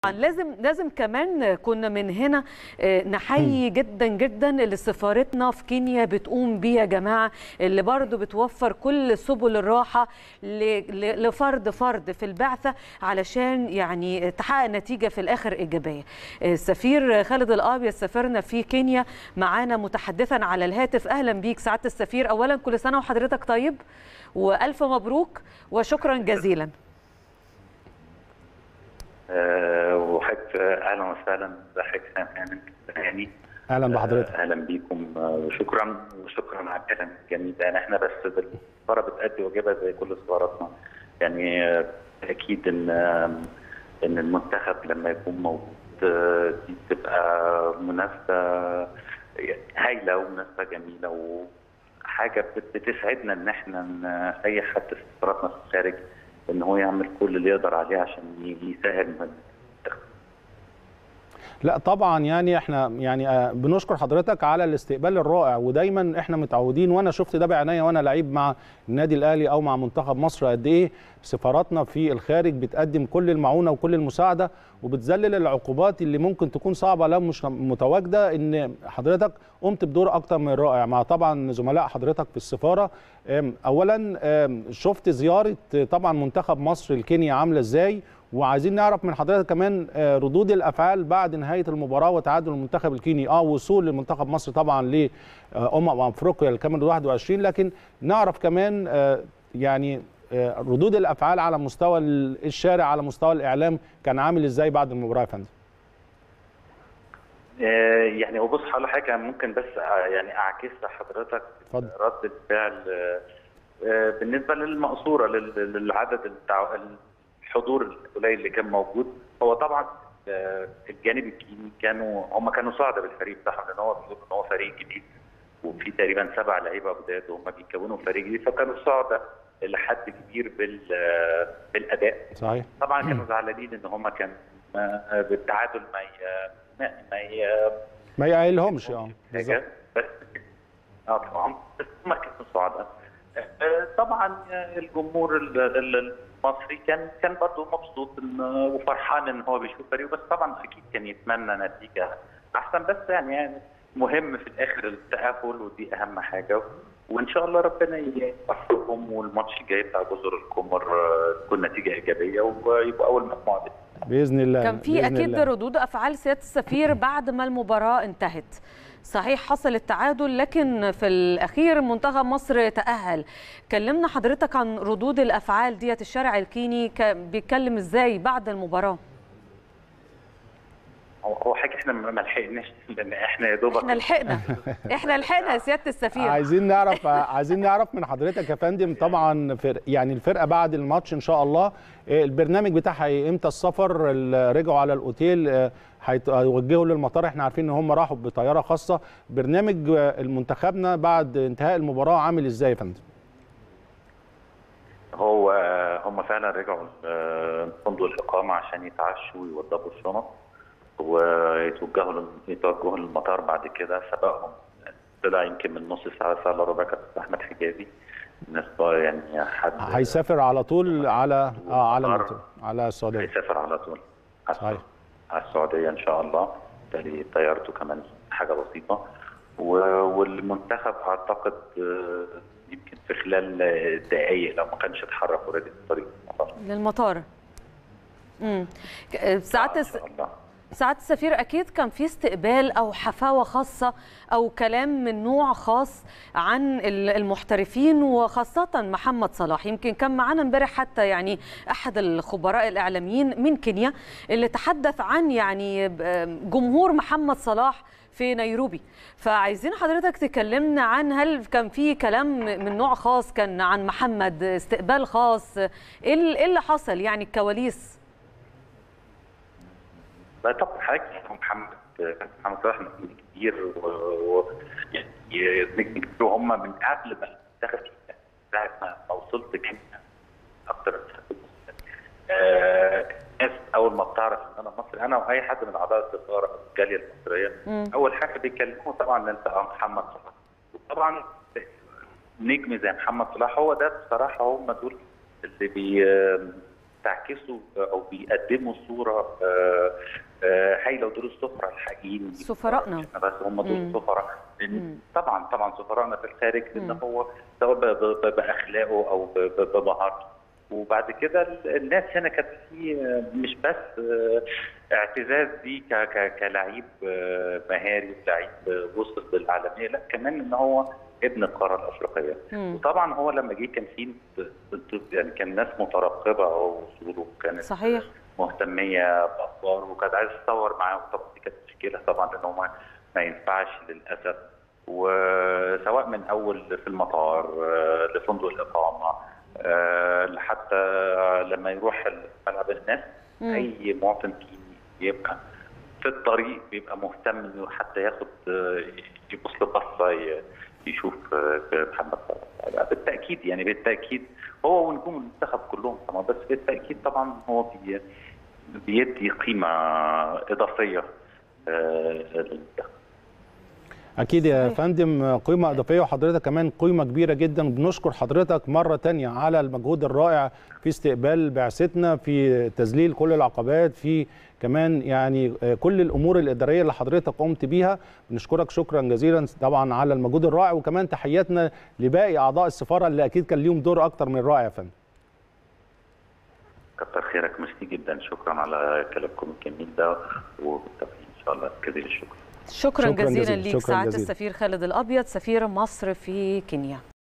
لازم لازم كمان كنا من هنا آه، نحيي جدا جدا اللي سفارتنا في كينيا بتقوم بيه يا جماعه اللي برضو بتوفر كل سبل الراحه ل- ل- لفرد فرد في البعثه علشان يعني تحقق نتيجه في الاخر ايجابيه. السفير خالد الابيض سافرنا في كينيا معانا متحدثا على الهاتف اهلا بيك سعاده السفير اولا كل سنه وحضرتك طيب والف مبروك وشكرا جزيلا. آه، وحضرتك اهلا وسهلا بحضرتك هانم يعني اهلا بحضرتك اهلا بيكم آه، وشكرا وشكرا على الكلام الجميل ده يعني احنا بس السفاره بتأدي واجبها زي كل سفاراتنا يعني آه، اكيد ان آه، ان المنتخب لما يكون موجود آه، دي بتبقى منافسه هايله ومنافسه جميله وحاجه بت- بتسعدنا ان احنا ان اي حد في سفاراتنا في الخارج ان هو يعمل كل اللي يقدر عليه عشان يساهم من لا طبعا يعني احنا يعني آه، بنشكر حضرتك على الاستقبال الرائع ودايما احنا متعودين وانا شفت ده بعناية وانا لعيب مع النادي الاهلي او مع منتخب مصر قد ايه سفاراتنا في الخارج بتقدم كل المعونه وكل المساعده وبتذلل العقوبات اللي ممكن تكون صعبه لو مش متواجده ان حضرتك قمت بدور اكتر من رائع مع طبعا زملاء حضرتك في السفاره آم، اولا آم، شفت زياره آه، طبعا منتخب مصر لكينيا عامله ازاي وعايزين نعرف من حضرتك كمان آه، ردود الافعال بعد نهايه المباراه وتعادل المنتخب الكيني اه وصول لمنتخب مصر طبعا لامم افريقيا الكاميرون 21 لكن نعرف كمان آه، يعني آه، ردود الافعال على مستوى ال- الشارع على مستوى الاعلام كان عامل ازاي بعد المباراه يا فندم آه، يعني هو بص هقول حاجه ممكن بس آه، يعني اعكس لحضرتك اتفضل. رد الفعل آه، آه، بالنسبه للمقصوره لل- للعدد التع- الحضور القليل اللي كان موجود هو طبعا آه، الجانب الكيني كانوا هم كانوا سعداء بالفريق بتاعهم لان هو بيقول ان هو فريق جديد وفي تقريبا سبع لعيبه جداد وهم بيكونوا فريق جديد فكانوا سعداء لحد كبير بال آه، بالاداء صحيح طبعا كانوا زعلانين ان هم كان آه، بالتعادل ما ي- ما ما ي- ما يقايلهمش اه بالظبط حاجه بس اه طبعا بس هم كانوا سعداء آه، طبعا آه، الجمهور ال- ال- المصري كان كان برضه مبسوط إن- وفرحان ان هو بيشوف فريقه بس طبعا اكيد كان يتمنى نتيجه احسن بس يعني, يعني مهم في الاخر التاهل ودي اهم حاجه وان شاء الله ربنا يوفقهم والماتش الجاي بتاع جزر القمر آه، تكون نتيجه ايجابيه ويبقى اول مجموعه باذن الله كان في بإذن اكيد الله. ردود افعال سياده السفير بعد ما المباراه انتهت صحيح حصل التعادل لكن في الاخير منتخب مصر تاهل كلمنا حضرتك عن ردود الافعال ديت الشارع الكيني كان بيتكلم ازاي بعد المباراه هو هو حاجه احنا ما لحقناش لان احنا يا دوبك احنا لحقنا احنا لحقنا يا سياده السفير عايزين نعرف عايزين نعرف من حضرتك يا فندم طبعا فرق يعني الفرقه بعد الماتش ان شاء الله آه، البرنامج بتاعها إيه؟ امتى السفر ال- رجعوا على الاوتيل آه، هيت- هيوجهوا للمطار احنا عارفين ان هم راحوا بطياره خاصه برنامج آه، المنتخبنا بعد انتهاء المباراه عامل ازاي يا فندم هو هم فعلا رجعوا آه، فندق الاقامه عشان يتعشوا ويوضبوا الشنط ويتوجهوا لل- يتوجهوا للمطار بعد كده سبقهم طلع يمكن من نص ساعه ساعه الا ربع كابتن احمد حجازي الناس بقى يعني حد هيسافر على طول على اه على المطار. المطار على السعوديه هيسافر على طول على صحيح. على السعوديه ان شاء الله بالتالي طيارته كمان حاجه بسيطه و- والمنتخب اعتقد آه، يمكن في خلال آه، دقائق لو ما كانش اتحرك اوريدي في طريق المطار للمطار امم ساعات ان شاء الله سعاده السفير اكيد كان في استقبال او حفاوه خاصه او كلام من نوع خاص عن ال- المحترفين وخاصه محمد صلاح يمكن كان معانا امبارح حتى يعني احد الخبراء الاعلاميين من كينيا اللي تحدث عن يعني ب- جمهور محمد صلاح في نيروبي فعايزين حضرتك تكلمنا عن هل كان في كلام من نوع خاص كان عن محمد استقبال خاص ايه ال- إيه اللي حصل يعني الكواليس لا طبعا حاجه محمد محمد صلاح نجم كبير و و- يعني نجم كبير وهم من قبل ما دخل ساعه ما ما وصلت كينيا اكتر آه، الناس اول ما بتعرف ان انا مصري انا واي حد من اعضاء السفاره أو الجاليه المصريه مم. اول حاجه بيكلموا طبعا انت اه محمد صلاح وطبعا نجم زي محمد صلاح هو ده بصراحه هم دول اللي بي بتعكسوا او بيقدموا صوره آه، آه، هايله ودول السفراء الحقيقيين سفراءنا. مش إحنا بس هم دول مم. السفراء مم. لأن طبعا طبعا سفراءنا في الخارج لان مم. هو سواء ب- ب- ب- باخلاقه او ب- ب- بمهارته وبعد كده ال- الناس هنا كانت في آه، مش بس آه، اعتزاز بيه ك- ك- كلعيب آه، مهاري لعيب آه، وصل للعالميه لا كمان ان هو ابن القاره الافريقيه مم. وطبعا هو لما جه كان في يعني كان الناس مترقبه وصوله كانت صحيح. مهتميه باخباره وكانت عايزه تصور معاه وطبعا دي كانت مشكله طبعا لان هو ما- ما ينفعش للاسف وسواء من اول في المطار آه، لفندق الاقامه آه، لحتى لما يروح ملعب الناس مم. اي مواطن كيني يبقى في الطريق بيبقى مهتم انه حتى ياخد آه، يبص له بصه ي- يشوف آه، محمد صلاح بالتاكيد يعني بالتاكيد هو ونجوم المنتخب كلهم طبعا بس بالتاكيد طبعا هو بي بيدي قيمه اضافيه آه، للمنتخب اكيد يا صحيح. فندم قيمه اضافيه وحضرتك كمان قيمه كبيره جدا بنشكر حضرتك مره تانية على المجهود الرائع في استقبال بعثتنا في تذليل كل العقبات في كمان يعني كل الامور الاداريه اللي حضرتك قمت بيها بنشكرك شكرا جزيلا طبعا على المجهود الرائع وكمان تحياتنا لباقي اعضاء السفاره اللي اكيد كان ليهم دور اكتر من رائع يا فندم كتر خيرك ميرسي جدا شكرا على كلامكم الجميل ده وبالتوفيق ان شاء الله جزيل الشكر شكرا, شكراً جزيلا جزيلاً. ليك شكراً سعاده جزيلاً. السفير خالد الابيض سفير مصر في كينيا